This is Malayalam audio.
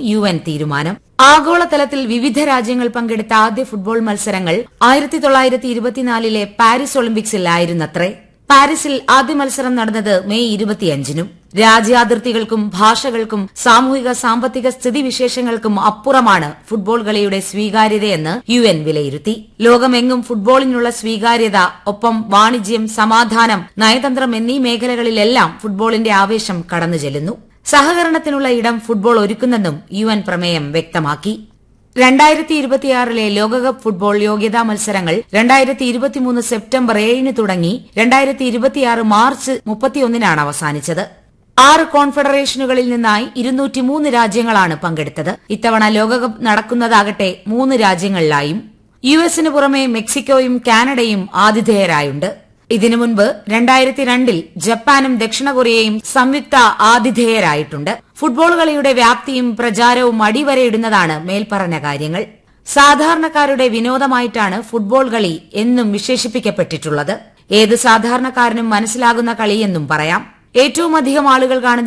യു എൻ തീരുമാനം ആഗോളതലത്തിൽ വിവിധ രാജ്യങ്ങൾ പങ്കെടുത്ത ആദ്യ ഫുട്ബോൾ മത്സരങ്ങൾ ആയിരത്തി തൊള്ളായിരത്തി ഇരുപത്തിനാലിലെ പാരീസ് ഒളിമ്പിക്സിലായിരുന്നത്രേ പാരീസിൽ ആദ്യ മത്സരം നടന്നത് മെയ് ഇരുപത്തിയഞ്ചിനും രാജ്യാതിർത്തികൾക്കും ഭാഷകൾക്കും സാമൂഹിക സാമ്പത്തിക സ്ഥിതിവിശേഷങ്ങൾക്കും അപ്പുറമാണ് ഫുട്ബോൾ കളിയുടെ സ്വീകാര്യതയെന്ന് യു എൻ വിലയിരുത്തി ലോകമെങ്ങും ഫുട്ബോളിനുള്ള സ്വീകാര്യത ഒപ്പം വാണിജ്യം സമാധാനം നയതന്ത്രം എന്നീ മേഖലകളിലെല്ലാം ഫുട്ബോളിന്റെ ആവേശം കടന്നു ചെല്ലുന്നു സഹകരണത്തിനുള്ള ഇടം ഫുട്ബോൾ ഒരുക്കുന്നെന്നും യു എൻ പ്രമേയം വ്യക്തമാക്കി രണ്ടായിരത്തി ഇരുപത്തിയാറിലെ ലോകകപ്പ് ഫുട്ബോൾ യോഗ്യതാ മത്സരങ്ങൾ രണ്ടായിരത്തി ഇരുപത്തിമൂന്ന് സെപ്റ്റംബർ ഏഴിന് തുടങ്ങി രണ്ടായിരത്തി ഇരുപത്തിയാറ് മാർച്ച് മുപ്പത്തിയൊന്നിനാണ് അവസാനിച്ചത് ആറ് കോൺഫെഡറേഷനുകളിൽ നിന്നായി ഇരുന്നൂറ്റിമൂന്ന് രാജ്യങ്ങളാണ് പങ്കെടുത്തത് ഇത്തവണ ലോകകപ്പ് നടക്കുന്നതാകട്ടെ മൂന്ന് രാജ്യങ്ങളിലായും യു എസിന് പുറമെ മെക്സിക്കോയും കാനഡയും ആതിഥേയരായുണ്ട് ഇതിനു മുൻപ് രണ്ടായിരത്തി രണ്ടിൽ ജപ്പാനും ദക്ഷിണ കൊറിയയും സംയുക്ത ആതിഥേയരായിട്ടുണ്ട് ഫുട്ബോൾ കളിയുടെ വ്യാപ്തിയും പ്രചാരവും അടിവരയിടുന്നതാണ് മേൽപ്പറഞ്ഞ കാര്യങ്ങൾ സാധാരണക്കാരുടെ വിനോദമായിട്ടാണ് ഫുട്ബോൾ കളി എന്നും വിശേഷിപ്പിക്കപ്പെട്ടിട്ടുള്ളത് ഏത് സാധാരണക്കാരനും മനസ്സിലാകുന്ന കളിയെന്നും പറയാം ഏറ്റവും അധികം ആളുകൾ കാണുന്ന